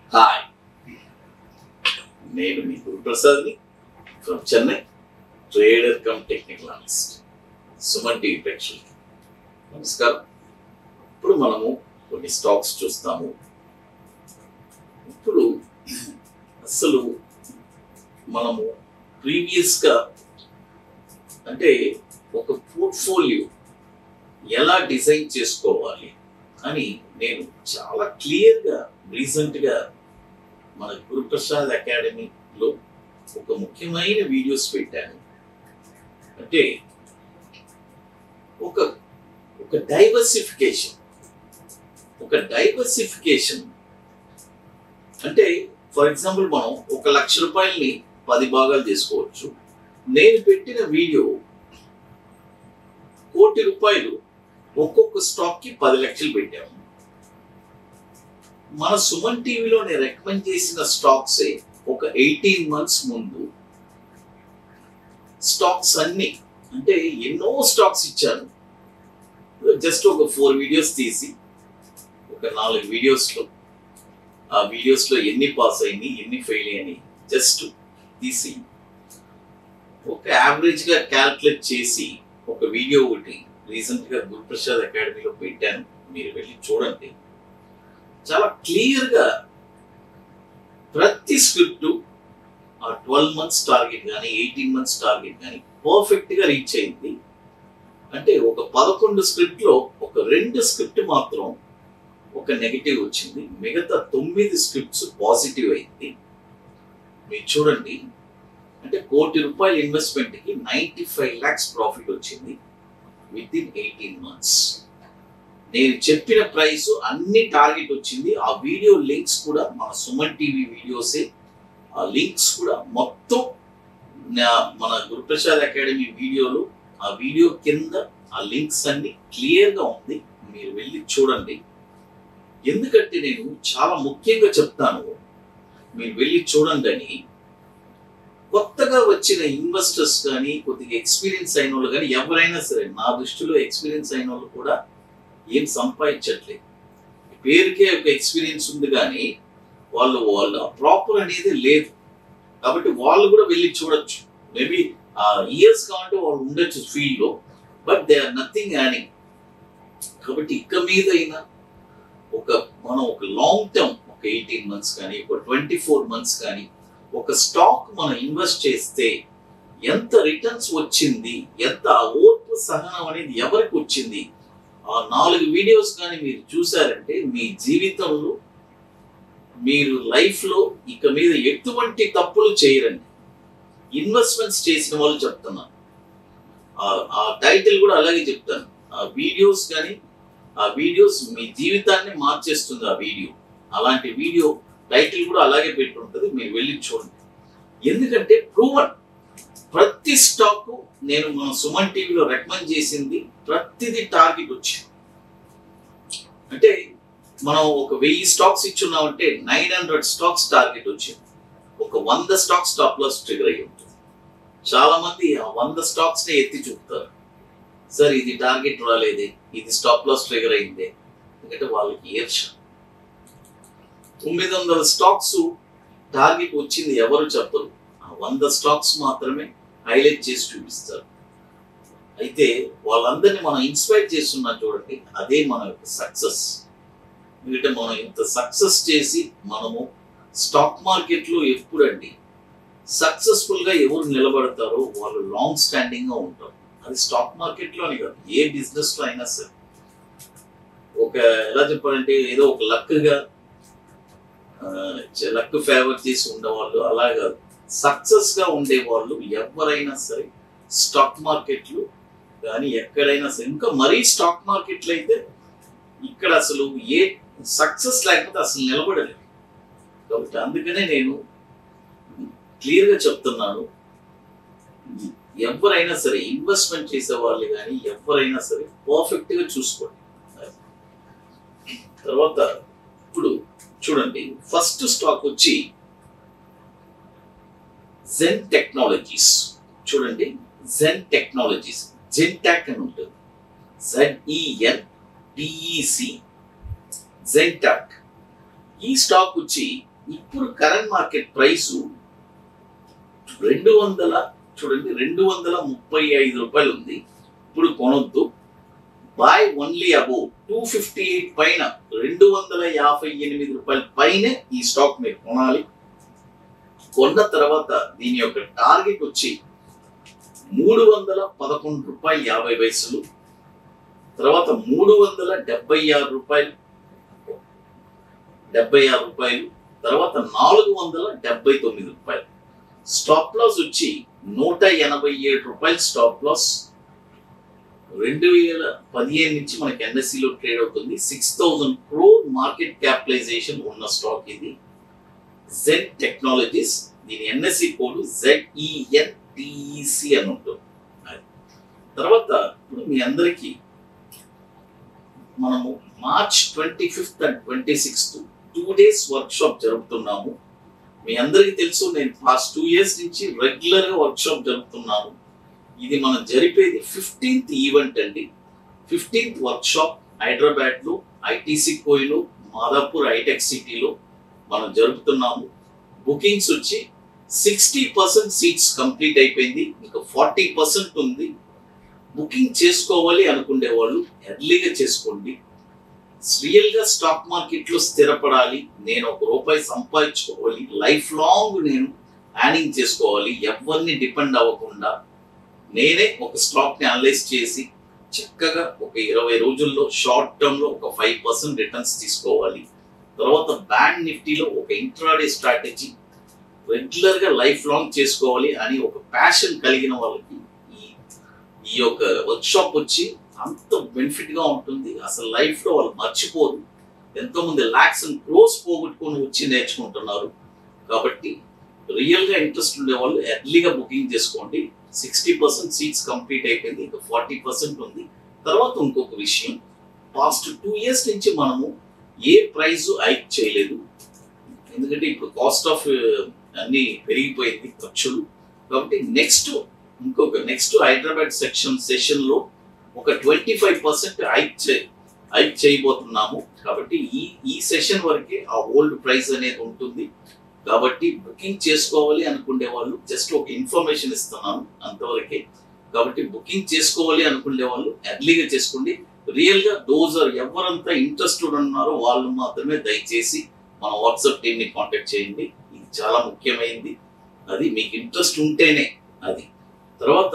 Hi నేను మీ గురుప్రసాద్ని from Chennai trader cum technical analyst Suman TV ప్రేక్షకులకి నమస్కారం ఇప్పుడు మనము కొన్ని స్టాక్స్ చూస్తాము ఇప్పుడు అసలు మనము ప్రీవియస్గా అంటే ఒక పోర్ట్ఫోలియో ఎలా డిజైన్ చేసుకోవాలి అని నేను చాలా క్లియర్గా రీసెంట్గా మన గురుప్రసాద్ అకాడమీలో ఒక ముఖ్యమైన వీడియోస్ పెట్టాను అంటే ఒక ఒక డైవర్సిఫికేషన్ ఒక డైవర్సిఫికేషన్ అంటే ఫర్ ఎగ్జాంపుల్ మనం ఒక లక్ష రూపాయలని పది భాగాలు చేసుకోవచ్చు నేను పెట్టిన వీడియో కోటి రూపాయలు ఒక్కొక్క స్టాక్ కి పది లక్షలు పెట్టాము మన సుమన్ టీవీలో నేను రికమెండ్ చేసిన స్టాక్స్ ఒక ఎయిటీన్ మంత్స్ ముందు స్టాక్స్ అన్ని అంటే ఎన్నో స్టాక్స్ ఇచ్చాను జస్ట్ ఒక ఫోర్ వీడియోస్ తీసి ఒక నాలుగు వీడియోస్లో ఆ వీడియోస్లో ఎన్ని పాస్ అయింది ఎన్ని ఫెయిల్ అయ్యాయి జస్ట్ తీసి ఒక యావరేజ్గా క్యాల్కులేట్ చేసి ఒక వీడియో ఒకటి రీసెంట్గా గురుప్రసాద్ అకాడమీలో పెట్టాను మీరు వెళ్ళి చూడండి చాలా క్లియర్గా ప్రతి స్క్రిప్ట్ ఆ ట్వెల్వ్ మంత్స్ టార్గెట్ కానీ ఎయిటీన్ మంత్స్ టార్గెట్ కానీ పర్ఫెక్ట్గా రీచ్ అయింది అంటే ఒక పదకొండు స్క్రిప్ట్లో ఒక రెండు స్క్రిప్ట్ మాత్రం ఒక నెగిటివ్ వచ్చింది మిగతా తొమ్మిది స్క్రిప్ట్స్ పాజిటివ్ అయింది మీరు చూడండి అంటే కోటి రూపాయల ఇన్వెస్ట్మెంట్కి నైంటీ ఫైవ్ ల్యాక్స్ ప్రాఫిట్ వచ్చింది విత్ ఇన్ ఎయిటీన్ మంత్స్ నేను చెప్పిన ప్రైస్ అన్ని టార్గెట్ వచ్చింది ఆ వీడియో లింక్స్ కూడా మన సుమన్ టీవీ వీడియోసే ఆ లింక్స్ కూడా మొత్తం నా- మన గురుప్రసాద్ అకాడమీ వీడియోలో ఆ వీడియో కింద ఆ లింక్స్ అన్ని క్లియర్గా ఉంది మీరు వెళ్ళి చూడండి ఎందుకంటే నేను చాలా ముఖ్యంగా చెప్తాను మీరు వెళ్ళి చూడండి అని కొత్తగా వచ్చిన ఇన్వెస్టర్స్ కానీ కొద్దిగా ఎక్స్పీరియన్స్ అయిన వాళ్ళు కానీ ఎవరైనా సరే నా దృష్టిలో ఎక్స్పీరియన్స్ అయిన వాళ్ళు కూడా ఏం సంపాదించట్లేదు పేరుకే ఒక ఎక్స్పీరియన్స్ ఉంది కానీ వాళ్ళు వాళ్ళ ప్రాపర్ అనేది లేదు కాబట్టి వాళ్ళు కూడా వెళ్ళి చూడొచ్చు మేబీ ఇయర్స్ కావాలంటే వాళ్ళు ఉండొచ్చు ఫీల్డ్ లో but they are nothing anything కాబట్టి ఇక మీద అయినా ఒక మనం ఒక లాంగ్ టర్మ్ ఒక ఎయిటీన్ మంత్స్ కానీ ఒక ట్వంటీ ఫోర్ మంత్స్ కానీ ఒక స్టాక్ మనం ఇన్వెస్ట్ చేస్తే ఎంత రిటర్న్స్ వచ్చింది ఎంత ఆ ఓర్పు సహనం అనేది ఎవరికి వచ్చింది ఆ నాలుగు వీడియోస్ కానీ మీరు చూసారంటే మీ జీవితంలో మీరు లైఫ్లో ఇక మీద ఎటువంటి తప్పులు చేయరండి ఇన్వెస్ట్మెంట్స్ చేసిన వాళ్ళు చెప్తున్నాను ఆ- ఆ టైటిల్ కూడా అలాగే చెప్తాను ఆ వీడియోస్ కానీ ఆ వీడియోస్ మీ జీవితాన్ని మార్చేస్తుంది ఆ వీడియో అలాంటి వీడియో టైటిల్ కూడా అలాగే పెట్టి ఉంటుంది మీరు వెళ్ళి చూడండి ఎందుకంటే ప్రూవన్ ప్రతి స్టాక్ నేను మన సుమన్ టీవీలో రికమెండ్ చేసింది ప్రతిదీ టార్గెట్ వచ్చింది అంటే మనం ఒక వెయ్యి స్టాక్స్ ఇచ్చున్నామంటే నైన్ హండ్రెడ్ స్టాక్స్ టార్గెట్ వచ్చింది ఒక వంద స్టాక్స్ స్టాప్ లాస్ ట్రిగర్ అయ్యి ఉంటుంది చాలా మంది ఆ వంద స్టాక్స్ ని ఎత్తి చూపుతారు సార్ ఇది టార్గెట్ రాలేదే ఇది స్టాప్ లాస్ ట్రిగర్ అయిందే ఎందుకంటే వాళ్ళకి ఈర్ష తొమ్మిది వందల స్టాక్స్ టార్గెట్ వచ్చింది ఎవరు చెప్పరు ఆ వంద స్టాక్స్ మాత్రమే హైలైట్ చేసి చూపిస్తారు అయితే వాళ్ళందరినీ మనం ఇన్స్పైర్ చేస్తున్నాం చూడండి అదే మన యొక్క సక్సెస్ ఎందుకంటే మనం ఇంత సక్సెస్ చేసి మనము స్టాక్ మార్కెట్లో ఎప్పుడండి సక్సెస్ఫుల్ గా ఎవరు నిలబడతారో వాళ్ళు లాంగ్ స్టాండింగ్ గా ఉంటారు అది స్టాక్ మార్కెట్ లోనే కాదు ఏ బిజినెస్ లో అయినా సరే ఒక ఎలా చెప్పాలంటే ఏదో ఒక లక్ గా లక్ ఫేవర్ చేసి ఉండేవాళ్ళు అలా కాదు సక్సెస్ గా ఉండేవాళ్ళు ఎవరైనా సరే స్టాక్ మార్కెట్లు కానీ ఎక్కడైనా సరే ఇంకా మరీ స్టాక్ మార్కెట్లు అయితే ఇక్కడ అసలు ఏ సక్సెస్ లేకపోతే అసలు నిలబడలేదు కాబట్టి అందుకనే నేను క్లియర్గా చెప్తున్నాను ఎవరైనా సరే ఇన్వెస్ట్మెంట్ చేసే వాళ్ళు కానీ ఎవరైనా సరే పర్ఫెక్ట్ గా చూసుకోండి తర్వాత ఇప్పుడు చూడండి ఫస్ట్ స్టాక్ వచ్చి జెన్ టెక్నాలజీస్ చూడండి జెన్ టెక్నాలజీస్ జెన్టాక్ అని ఉంటుంది జెడ్ఈఎన్ డిఈసి జెన్టాక్ ఈ స్టాక్ వచ్చి ఇప్పుడు కరెంట్ మార్కెట్ ప్రైసు రెండు వందల చూడండి రెండు వందల ముప్పై ఐదు రూపాయలు ఉంది ఇప్పుడు కొనొద్దు buy only above two fifty eight పైన రెండు వందల యాభై ఎనిమిది రూపాయల పైనే ఈ స్టాక్ మీరు కొనాలి కొన్న తర్వాత దీని యొక్క టార్గెట్ వచ్చి మూడు వందల పదకొండు రూపాయలు యాభై పైసలు తర్వాత మూడు వందల డెబ్బై ఆరు రూపాయలు డెబ్బై ఆరు రూపాయలు తర్వాత నాలుగు వందల డెబ్బై తొమ్మిది రూపాయలు స్టాప్ లాస్ వచ్చి నూట ఎనభై ఏడు రూపాయలు స్టాప్ లాస్ రెండు వేల పదిహేను నుంచి మనకి NSE లో ట్రేడ్ అవుతుంది six thousand crore market capitalization ఉన్న స్టాక్ ఇది జెడ్ టెక్నాలజీస్ దీని ఎన్ఎస్సి కోడ్ జెడ్ఈఎన్ టిఈసి అని ఉంటుంది అది. తర్వాత ఇప్పుడు మీ అందరికీ మనము March twenty fifth and twenty sixth two days work జరుపుతున్నాము మీ అందరికీ తెలుసు నేను పాస్ట్ టూ ఇయర్స్ నుంచి రెగ్యులర్ గా వర్క్ షాప్ జరుపుతున్నాను ఇది మనం జరిపేది ఫిఫ్టీన్త్ ఈవెంట్ అండి ఫిఫ్టీన్త్ వర్క్ షాప్ హైదరాబాద్ లో ఐటీసీ కోయిలో మాదాపూర్ హైటెక్ సిటీలో మనం జరుపుతున్నాము బుకింగ్స్ వచ్చి సిక్స్టీ పర్సెంట్ సీట్స్ కంప్లీట్ అయిపోయింది ఇంకా ఫార్టీ పర్సెంట్ ఉంది బుకింగ్ చేసుకోవాలి అనుకునే వాళ్ళు ఎర్లీగా చేసుకోండి రియల్ గా స్టాక్ మార్కెట్ లో స్థిరపడాలి నేను ఒక రూపాయి సంపాదించుకోవాలి లైఫ్ లాంగ్ నేను యానింగ్ చేసుకోవాలి ఎవరిని డిపెండ్ అవ్వకుండా నేనే ఒక స్టాక్ ని అనలైజ్ చేసి చక్కగా ఒక ఇరవై రోజుల్లో షార్ట్ టర్మ్ లో ఒక ఫైవ్ పర్సెంట్ రిటర్న్స్ తీసుకోవాలి తర్వాత బ్యాంక్ నిఫ్టీలో ఒక ఇంట్రాడే స్ట్రాటజీ రెగ్యులర్ గా లైఫ్ లాంగ్ చేసుకోవాలి అని ఒక ప్యాషన్ కలిగిన వాళ్ళకి ఈ ఈ యొక్క వర్క్ షాప్ వచ్చి అంత బెనిఫిట్ గా ఉంటుంది అసలు లైఫ్ లో వాళ్ళు మర్చిపోరు ఎంతో మంది లాక్స్ అండ్ క్రోస్ పోగొట్టుకొని వచ్చి నేర్చుకుంటున్నారు కాబట్టి రియల్ గా ఇంట్రెస్ట్ ఉండే వాళ్ళు ఎర్లీగా బుకింగ్ చేసుకోండి సిక్స్టీ పర్సెంట్ సీట్స్ కంప్లీట్ అయిపోయింది ఇంకా ఫార్టీ పర్సెంట్ ఉంది తర్వాత ఇంకొక విషయం పాస్ట్ టూ ఇయర్స్ నుంచి మనము ఏ ప్రైజ్ హైక్ చేయలేదు ఎందుకంటే ఇప్పుడు కాస్ట్ ఆఫ్ అన్ని పెరిగిపోయింది ఖర్చులు కాబట్టి నెక్స్ట్ ఇంకొక నెక్స్ట్ హైదరాబాద్ సెక్షన్ సెషన్ లో ఒక ట్వంటీ ఫైవ్ పర్సెంట్ హైక్ చే హైక్ చేయబోతున్నాము కాబట్టి ఈ ఈ సెషన్ వరకే ఆ ఓల్డ్ ప్రైస్ అనేది ఉంటుంది కాబట్టి బుకింగ్ చేసుకోవాలి అనుకునే వాళ్ళు జస్ట్ ఒక ఇన్ఫర్మేషన్ ఇస్తున్నాను అంతవరకే కాబట్టి బుకింగ్ చేసుకోవాలి అనుకునే వాళ్ళు ఎర్లీగా చేసుకోండి రియల్ గా దోస్ ఆర్ ఎవరంతా ఇంట్రెస్టెడ్ ఉన్నారో వాళ్ళు మాత్రమే దయచేసి మన వాట్సాప్ టీమ్ ని కాంటాక్ట్ చేయండి ఇది చాలా ముఖ్యమైనది అది మీకు ఇంట్రెస్ట్ ఉంటేనే అది తర్వాత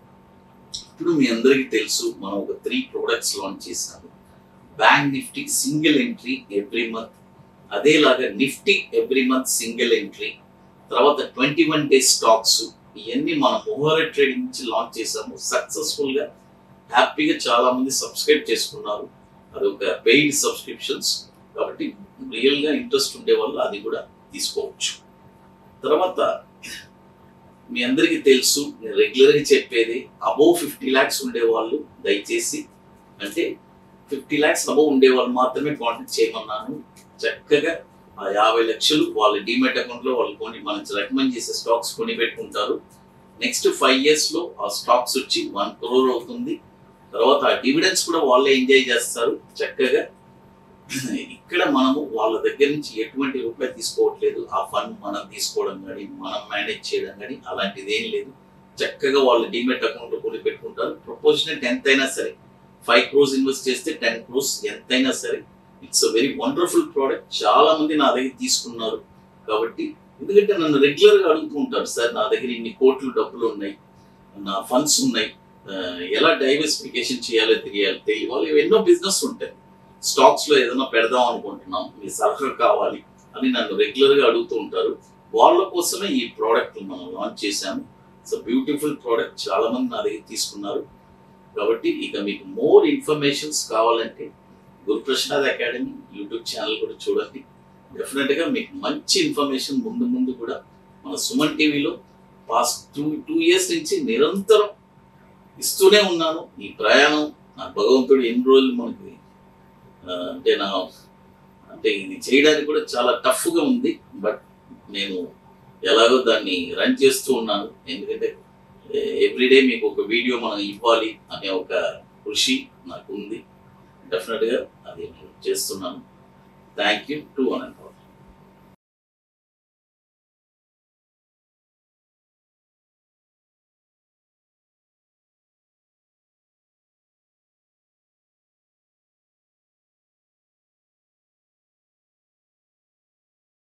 ఇప్పుడు మీ అందరికీ తెలుసు మనం ఒక త్రీ ప్రొడక్ట్స్ లాంచ్ చేసాము bank Nifty single entry every month అదేలాగా Nifty every month single entry తర్వాత ట్వంటీ వన్ డే స్టాక్స్ ఇవన్నీ మనం మొహోర ట్రేడింగ్ నుంచి లాంచ్ చేసాము సక్సెస్ఫుల్ గా హ్యాపీగా చాలా మంది సబ్స్క్రైబ్ చేసుకున్నారు అది ఒక పెయిడ్ సబ్స్క్రిప్షన్స్ కాబట్టి రియల్ గా ఇంట్రెస్ట్ ఉండే వాళ్ళు అది కూడా తీసుకోవచ్చు తర్వాత మీ అందరికీ తెలుసు నేను రెగ్యులర్ గా చెప్పేది అబౌవ్ ఫిఫ్టీ ల్యాక్స్ ఉండే వాళ్ళు దయచేసి అంటే ఫిఫ్టీ ల్యాక్స్ అబౌవ్ ఉండే వాళ్ళు మాత్రమే కాంటాక్ట్ చేయమన్నాను చక్కగా ఆ యాభై లక్షలు వాళ్ళ డిమెట్ అకౌంట్ లో వాళ్ళు కొని మనం రికమెండ్ చేసే స్టాక్స్ కొని పెట్టుకుంటారు నెక్స్ట్ ఫైవ్ ఇయర్స్ లో ఆ స్టాక్స్ వచ్చి వన్ క్రోర్ అవుతుంది తర్వాత ఆ డివిడెన్స్ కూడా వాళ్ళే ఎంజాయ్ చేస్తారు చక్కగా ఇక్కడ మనము వాళ్ళ దగ్గర నుంచి ఎటువంటి రూపాయి తీసుకోవట్లేదు ఆ ఫండ్ మనం తీసుకోవడం కానీ మనం మేనేజ్ చేయడం కానీ అలాంటిది ఏం లేదు చక్కగా వాళ్ళు డిమెట్ అకౌంట్ లో కొని పెట్టుకుంటారు ప్రపోజనెట్ ఎంత అయినా సరే ఫైవ్ క్రోస్ ఇన్వెస్ట్ చేస్తే టెన్ క్రోస్ ఎంతైనా సరే it's a very wonderful product చాలా మంది నా దగ్గర తీసుకున్నారు కాబట్టి ఎందుకంటే నన్ను రెగ్యులర్ గా అడుగుతూ ఉంటారు సార్ నా దగ్గర ఇన్ని కోట్లు డబ్బులు ఉన్నాయి నా ఫండ్స్ ఉన్నాయి ఆ, ఎలా డైవర్సిఫికేషన్ చేయాలో తెలియాలి తెలియ వాళ్ళు ఎన్నో బిజినెస్ ఉంటాయి స్టాక్స్ లో ఏదైనా పెడదాం అనుకుంటున్నాం మీ సలహా కావాలి అని నన్ను రెగ్యులర్ గా అడుగుతూ ఉంటారు వాళ్ళ కోసమే ఈ ప్రోడక్ట్ మనం లాంచ్ చేశాము సో బ్యూటిఫుల్ ప్రోడక్ట్ చాలా మంది నా దగ్గర తీసుకున్నారు కాబట్టి ఇక మీకు మోర్ ఇన్ఫర్మేషన్స్ కావాలంటే గురుప్రసాద్ అకాడమీ యూట్యూబ్ ఛానల్ కూడా చూడండి డెఫినెట్ గా మీకు మంచి ఇన్ఫర్మేషన్ ముందు ముందు కూడా మన సుమన్ టీవీలో పాస్ట్ టూ టూ ఇయర్స్ నుంచి నిరంతరం ఇస్తూనే ఉన్నాను ఈ ప్రయాణం నా భగవంతుడు ఎన్ని రోజులు మనకి ఆ, అంటే నా అంటే ఇది చేయడానికి కూడా చాలా tough గా ఉంది బట్ నేను ఎలాగో దాన్ని రన్ చేస్తూ ఉన్నాను ఎందుకంటే ఎవ్రీడే మీకు ఒక వీడియో మనం ఇవ్వాలి అనే ఒక కృషి నాకు ఉంది డెఫినెట్గా అది నేను చేస్తున్నాను థ్యాంక్ యూ టు అనంత